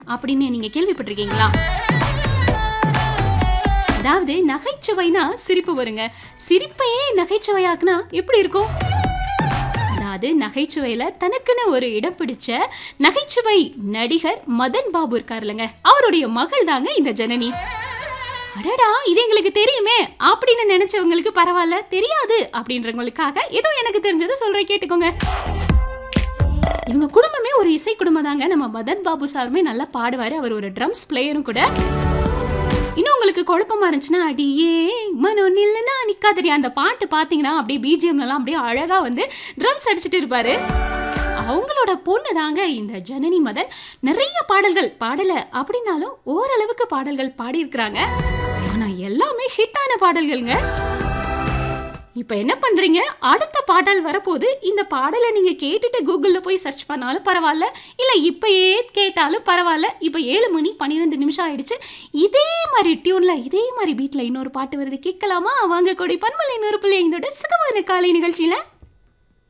அப்படின்னு நீங்க கேள்விப்பட்டிருக்கீங்களா அதாவது நகைச்சுவைனா சிரிப்பு வருங்க சிரிப்பையே நகைச்சுவையாக்குனா எப்படி இருக்கும் அதாவது நகைச்சுவையில தனக்குன்னு ஒரு இடம் பிடிச்ச நகைச்சுவை நடிகர் மதன் பாபு இருக்காருலங்க அவருடைய மகள் தாங்க இந்த ஜனனி அடடா இது எங்களுக்கு தெரியுமே அப்படின்னு நினைச்சவங்களுக்கு பரவாயில்ல தெரியாது அப்படின்றவங்களுக்காக ஏதோ எனக்கு தெரிஞ்சதை சொல்றேன் கேட்டுக்கோங்க இவங்க குடும்பமே ஒரு இசை குடும்பம் தாங்க நம்ம மதன் பாபு சாருமே நல்லா பாடுவாரு அவர் ஒரு ட்ரம்ஸ் பிளேயரும் கூட இன்னும் உங்களுக்கு குழப்பமா இருந்துச்சுன்னா அடியே மனோ நில்லுனா நிக்காதடி அந்த பாட்டு பார்த்தீங்கன்னா அப்படியே பிஜிஎம்லாம் அப்படியே அழகா வந்து ட்ரம்ஸ் அடிச்சுட்டு இருப்பாரு அவங்களோட பொண்ணு தாங்க இந்த ஜனனி மதன் நிறைய பாடல்கள் பாடல அப்படின்னாலும் ஓரளவுக்கு பாடல்கள் பாடியிருக்கிறாங்க ஆனா எல்லாமே ஹிட்டான பாடல்கள்ங்க இப்போ என்ன பண்றீங்க அடுத்த பாடல் வரப்போது இந்த பாடலை நீங்க கேட்டுட்டு கூகுள்ல போய் சர்ச் பண்ணாலும் பரவாயில்ல இல்ல இப்பயே கேட்டாலும் பரவாயில்ல இப்போ ஏழு மணி பன்னிரெண்டு நிமிஷம் ஆயிடுச்சு இதே மாதிரி டியூன்ல இதே மாதிரி பீட்ல இன்னொரு பாட்டு வருது கேட்கலாமா வாங்க கொடி பன்மலை இன்னொரு பிள்ளை இதோட சுகமான காலை நிகழ்ச்சியில